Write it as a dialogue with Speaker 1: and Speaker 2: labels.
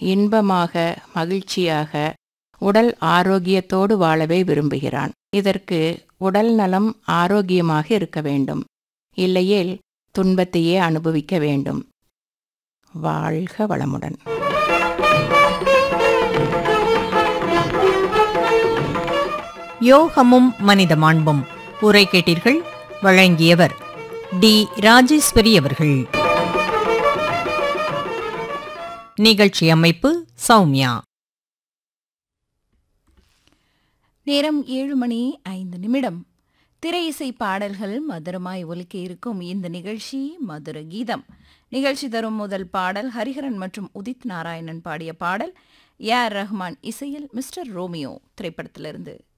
Speaker 1: இன்பமாக மகிழ்ச்சியாக உடல் ஆரோக்கியத்தோடு வாழவே விரும்புகிறான் இதற்கு உடல் நலம் ஆரோக்கியமாக இருக்க வேண்டும் இல்லையேல் துன்பத்தையே அனுபவிக்க வேண்டும் வாழ்க வளமுடன்
Speaker 2: யோகமும் மனித மாண்பும் உரை கேட்டீர்கள் வழங்கியவர் டி ராஜேஸ்வரி அவர்கள் நிகழ்ச்சி அமைப்பு சௌமியா
Speaker 3: நேரம் ஏழு மணி ஐந்து நிமிடம் திரை இசை பாடல்கள் மதுரமாய் ஒலிக்க இருக்கும் இந்த நிகழ்ச்சி மதுர கீதம் நிகழ்ச்சி தரும் முதல் பாடல் ஹரிஹரன் மற்றும் உதித் நாராயணன் பாடிய பாடல் ஏ ஆர் ரஹ்மான் இசையில் மிஸ்டர் ரோமியோ திரைப்படத்திலிருந்து